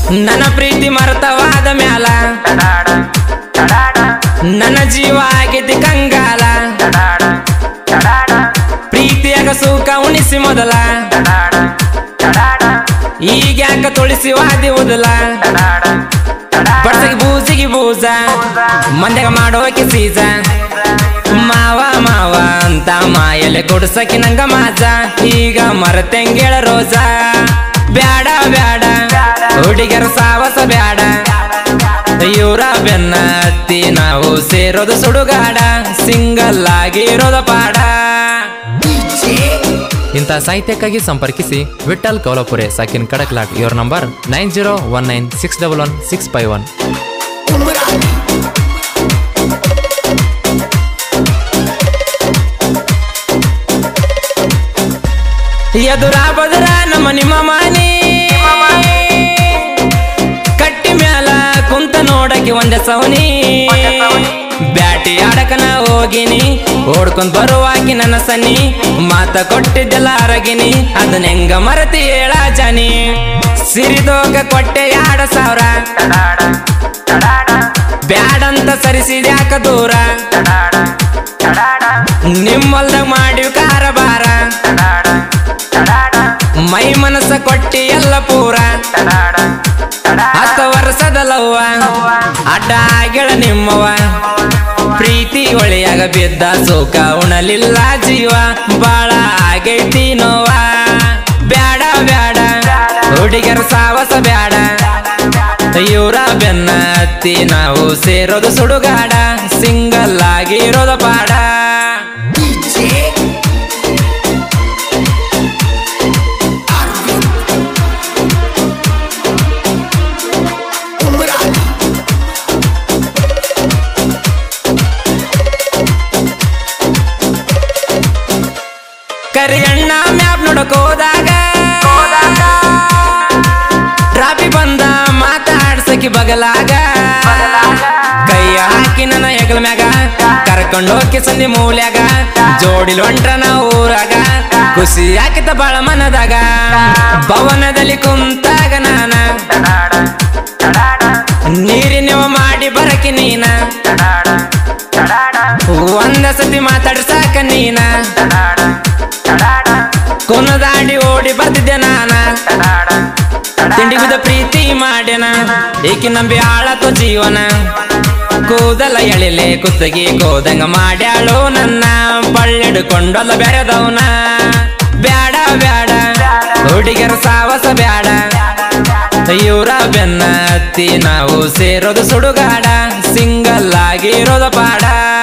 ನನ್ನ ಪ್ರೀತಿ ಮರ್ತವಾದ ಮ್ಯಾಲ ನನ್ನ ಜೀವ ಆಗೈತಿ ಕಂಗಾಲ ಪ್ರೀತಿಯಾಗ ಸುಖ ಉಣಿಸಿ ಮೊದಲ ಈಗ ಯಾಕ ತುಳಿಸಿ ವಾದಿ ಉದಲ ಬಡ್ಸಗಿ ಬೂಸಿಗಿ ಬೂಸ ಮಂದ್ಯಾಗ ಮಾಡೋಕೆ ಸೀಸ ಮಾವ ಮಾವ ಅಂತ ಮಾಯಲೆ ಕೊಡ್ಸಕಿ ನಂಗ ಮಾಜ ಈಗ ಮರತೆಂಗೇಳ ರೋಜ ಬ್ಯಾಡ ಬ್ಯಾಡ ಹುಡುಗರ ಸಾವಸ ಬ್ಯಾಡ ಇವ್ರ ಬೆನ್ನ ಹತ್ತಿ ನಾವು ಸೇರೋದು ಸುಡುಗಾಡ ಸಿಂಗಲ್ ಆಗಿರೋದ ಪಾಡ ಇಂಥ ಸಾಹಿತ್ಯಕ್ಕಾಗಿ ಸಂಪರ್ಕಿಸಿ ವಿಠಲ್ ಕೌಲಪುರೆ ಸಾಕಿನ್ ಕಡಕ್ಲಾಟ್ ಇವರ number nine zero one nine six double one six five one ಎದುರ ಬದುರ ನಮ್ಮ ನಿಮ್ಮ ಮನೆ ಕಟ್ಟಿ ಮ್ಯಾಲ ಕುಂತ ನೋಡಕ್ಕೆ ಒಂದ ಸವನಿ ಬ್ಯಾಟಿ ಆಡಕನ ಹೋಗಿನಿ ಓಡ್ಕೊಂಡ್ ಬರುವಾಗಿ ನನ್ನ ಸನಿ ಮಾತ ಕೊಟ್ಟಿದ್ದೆಲ್ಲ ಅರಗಿನಿ ಅದನ್ನ ಹೆಂಗ ಮರತಿ ಹೇಳ ಜನಿ ಸಿರಿದೋಗ ಕೊಟ್ಟೆ ಯಾಡ ಸಾವಿರ ಬ್ಯಾಡಂತ ಸರಿಸಿದ್ಯಾಕ ದೂರ ನಿಮ್ಮಲ್ದಾಗ ಮಾಡಿವ್ ಕಾರಬಾರ ಮೈ ಮನಸ್ಸ ಕೊಟ್ಟಿ ಎಲ್ಲ ಪೂರ ಹತ್ತು ವರ್ಷದ ಲವ್ವ ಅಡ್ಡ ಗೆಳ ನಿಮ್ಮವ ಪ್ರೀತಿ ಒಳೆಯಾಗ ಬಿದ್ದ ಸುಖ ಉಣಲಿಲ್ಲ ಜೀವ ಬಾಳ ಆಗೈತಿ ನೋವ ಬ್ಯಾಡ ಬ್ಯಾಡ ಹುಡುಗರ ಸಾವಸ ಬ್ಯಾಡ ಇವ್ರ ಬೆನ್ನ ಹತ್ತಿ ನಾವು ಸೇರೋದು ಸುಡುಗಾಡ ಸಿಂಗಲ್ ಆಗಿರೋದ ಪಾಡ ಕರಿಯಣ್ಣ ಮ್ಯಾಪ್ ನೋಡಕ್ ಹೋದಾಗ ಟ್ರಾಫಿ ಬಂದ ಮಾತಾಡ್ಸಕಿ ಬಗಲಾಗ ಕೈಯ ಹಾಕಿ ನನ್ನ ಹೆಗಲ ಮ್ಯಾಗ ಕರ್ಕೊಂಡು ಹೋಗಿ ಸಂದಿ ಮೂಲ್ಯಾಗ ಜೋಡಿಲ್ ಹೊಂಟ್ರ ನಾ ಊರಾಗ ಖುಷಿ ಆಕಿತ ಬಾಳ ಮನದಾಗ ಭವನದಲ್ಲಿ ಕುಂತಾಗ ನಾನ ನೀರಿನವ ಮಾಡಿ ಬರಕಿ ನೀನ ಒಂದ ಸತಿ ಮಾತಾಡಿ ಸಾಕ ನೀನ ಕೊನದಾಡಿ ಓಡಿ ಬರ್ತಿದ್ದೆ ನಾನ ತಿಂಡಿಗುದ ಪ್ರೀತಿ ಮಾಡ್ಯನ ಏಕೆ ನಂಬಿ ಆಳತು ಜೀವನ ಕೂದಲ ಎಳಿಲೆ ಕುತ್ತಗಿ ಕೋದಂಗ ಮಾಡ್ಯಾಳು ನನ್ನ ಬಳ್ಳಿಡ್ಕೊಂಡಲ್ಲ ಬೆರೆದವನ ಬ್ಯಾಡ ಬ್ಯಾಡ ಹುಡುಗರ ಸಾವಸ ಬ್ಯಾಡ ಇವ್ರ ಬೆನ್ನ ಹತ್ತಿ ನಾವು ಸೇರೋದು ಸುಡುಗಾಡ ಸಿಂಗಲ್ ಆಗಿರೋದ ಪಾಡ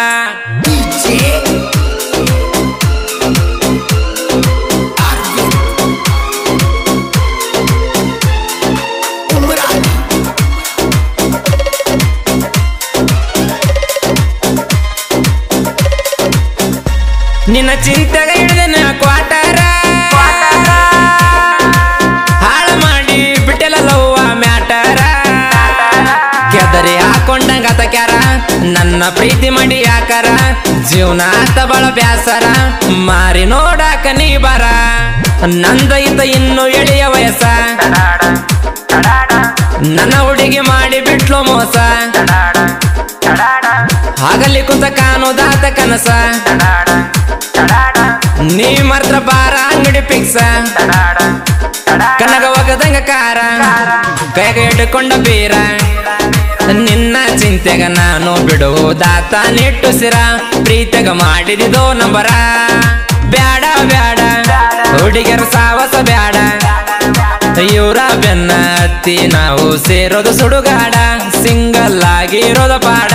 ನಿನ್ನ ಚಿಂತೆಗ ಹಿಡಿದನ ಕ್ವಾಟರ ಹಾಳ ಮಾಡಿ ಬಿಟ್ಟೆಲ್ಲ ಲವ್ವ ಮ್ಯಾಟರ ಕೆದರಿ ಹಾಕೊಂಡಂಗ ಕ್ಯಾರ ನನ್ನ ಪ್ರೀತಿ ಮಾಡಿ ಯಾಕರ ಜೀವನ ಆತ ಬಾಳ ಬ್ಯಾಸರ ಮಾರಿ ನೋಡಾಕ ನೀ ಬರ ನಂದೈತ ಇನ್ನು ಎಳೆಯ ವಯಸ್ಸ ನನ್ನ ಹುಡುಗಿ ಮಾಡಿ ಬಿಟ್ಲು ಮೋಸ ಆಗಲಿ ಕುಂತ ಕಾಣೋದಾತ ಕನಸ ನೀ ಮಾತ್ರ ಬಾರ ಅಂಗಡಿ ಪಿಕ್ಸ ಕನಗ ಒಗದಂಗ ಕಾರ ಕೈಗ ಹಿಡ್ಕೊಂಡ ಬೀರ ನಿನ್ನ ಚಿಂತೆಗ ನಾನು ಬಿಡುವುದಾತ ನಿಟ್ಟುಸಿರ ಪ್ರೀತಿಗ ಮಾಡಿದಿದೋ ನಂಬರ ಬ್ಯಾಡ ಬ್ಯಾಡ ಹುಡುಗರ ಸಾವಸ ಬ್ಯಾಡ ಇವ್ರ ಬೆನ್ನ ಹತ್ತಿ ನಾವು ಸೇರೋದು ಸುಡುಗಾಡ ಸಿಂಗಲ್ ಆಗಿರೋದ ಪಾಡ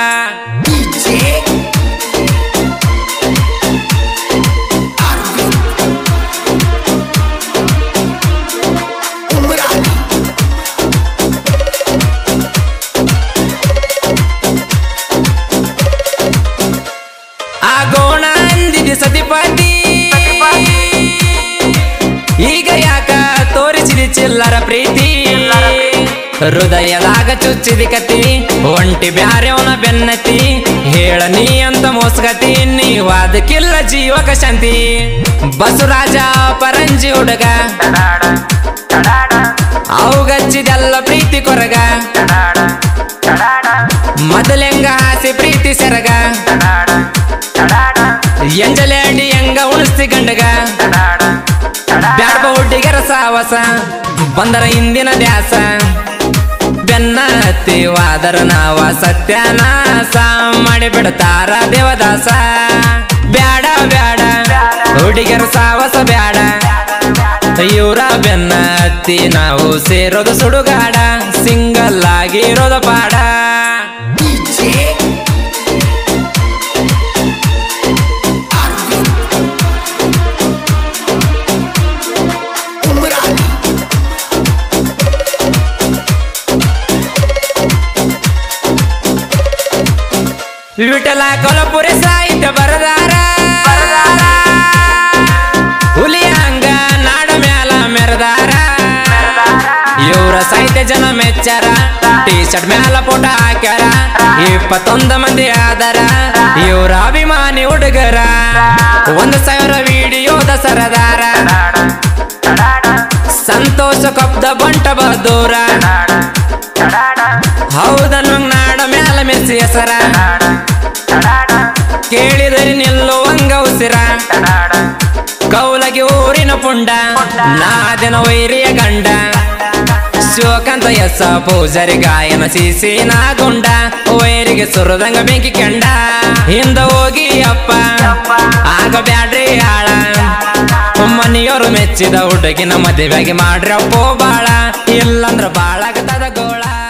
ಆಗೋಣ ಅಂದಿದೆ ಸತಿಪತಿ ಈಗ ಯಾಕ ತೋರಿಸಿದಿ ಚಿಲ್ಲರ ಪ್ರೀತಿ ಹೃದಯದಾಗ ಚುಚ್ಚಿದಿ ಕತಿ ಒಂಟಿ ಬ್ಯಾರೆವನ ಬೆನ್ನತಿ ಹೇಳ ನೀ ಅಂತ ಮೋಸ್ಗತಿ ನೀವಾದಕ್ಕಿಲ್ಲ ಜೀವಕ ಶಾಂತಿ ಬಸವರಾಜ ಪರಂಜಿ ಹುಡುಗ ಅವು ಗಚ್ಚಿದೆಲ್ಲ ಪ್ರೀತಿ ಪ್ರೀತಿ ಕೊರಗ ಮೊದಲೆಂಗ ಆಸೆ ಪ್ರೀತಿ ಸೆರಗ ಎಂಜಲೇಡಿ ಹೆಂಗ ಉಳಿಸ್ತಿ ಗಂಡಗ ಬ್ಯಾಡ್ಬ ಹುಡ್ಡಿಗರ ಸಾವಸ ಬಂದರ ಇಂದಿನ ದ್ಯಾಸ ಬೆನ್ನ ಹತ್ತಿವಾದರ ನಾವ ಸತ್ಯನಾಸ ಮಾಡಿ ಬಿಡ್ತಾರ ದೇವದಾಸ ಬ್ಯಾಡ ಬ್ಯಾಡ ಹುಡುಗಿಯರ ಸಾವಸ ಬ್ಯಾಡ ಇವ್ರ ಬೆನ್ನ ಹತ್ತಿ ನಾವು ಸೇರೋದು ಸುಡುಗಾಡ ಸಿಂಗಲ್ ಆಗಿರೋದು ಪಾಡ ವಿಠಲ ಕೊಲಪುರಿ ಸಾಹಿತ್ಯ ಬರದಾರ ಹುಲಿ ಹಂಗ ನಾಡ ಮ್ಯಾಲ ಮೆರದಾರ ಇವ್ರ ಸಾಹಿತ್ಯ ಜನ ಮೆಚ್ಚಾರ ಟಿ ಶರ್ಟ್ ಮ್ಯಾಲ ಫೋಟೋ ಹಾಕ್ಯಾರ ಇಪ್ಪತ್ತೊಂದು ಮಂದಿ ಆದರ ಇವ್ರ ಅಭಿಮಾನಿ ಹುಡುಗರ ಒಂದು ಸಾವಿರ ವಿಡಿಯೋದ ಸರದಾರ ಸಂತೋಷ ಕಬ್ದ ಬಂಟ ಬಹದ್ದೂರ ಹೌದನ್ನು ನಾಡ ಮ್ಯಾಲ ಮೆಸ್ಸಿ ಹೆಸರ ಕೇಳಿದರೆ ನಿಲ್ಲುವಂಗ ಉಸಿರ ಕೌಲಗಿ ಊರಿನ ಪುಂಡ ನಾದಿನ ವೈರಿಯ ಗಂಡ ಶಿವಕಾಂತ ಎಸ ಪೂಜಾರಿ ಗಾಯನ ಸಿಸಿ ನಾಗುಂಡ ವೈರಿಗೆ ಸುರದಂಗ ಬೆಂಕಿ ಕೆಂಡ ಹಿಂದ ಹೋಗಿ ಅಪ್ಪ ಆಗ ಬ್ಯಾಡ್ರಿ ಆಳ ಮನೆಯವರು ಮೆಚ್ಚಿದ ಹುಡುಗಿನ ಮದುವೆಗೆ ಮಾಡ್ರಪ್ಪೋ ಬಾಳ ಇಲ್ಲಂದ್ರ ಬಾಳಾಗತದ ಗೋಳ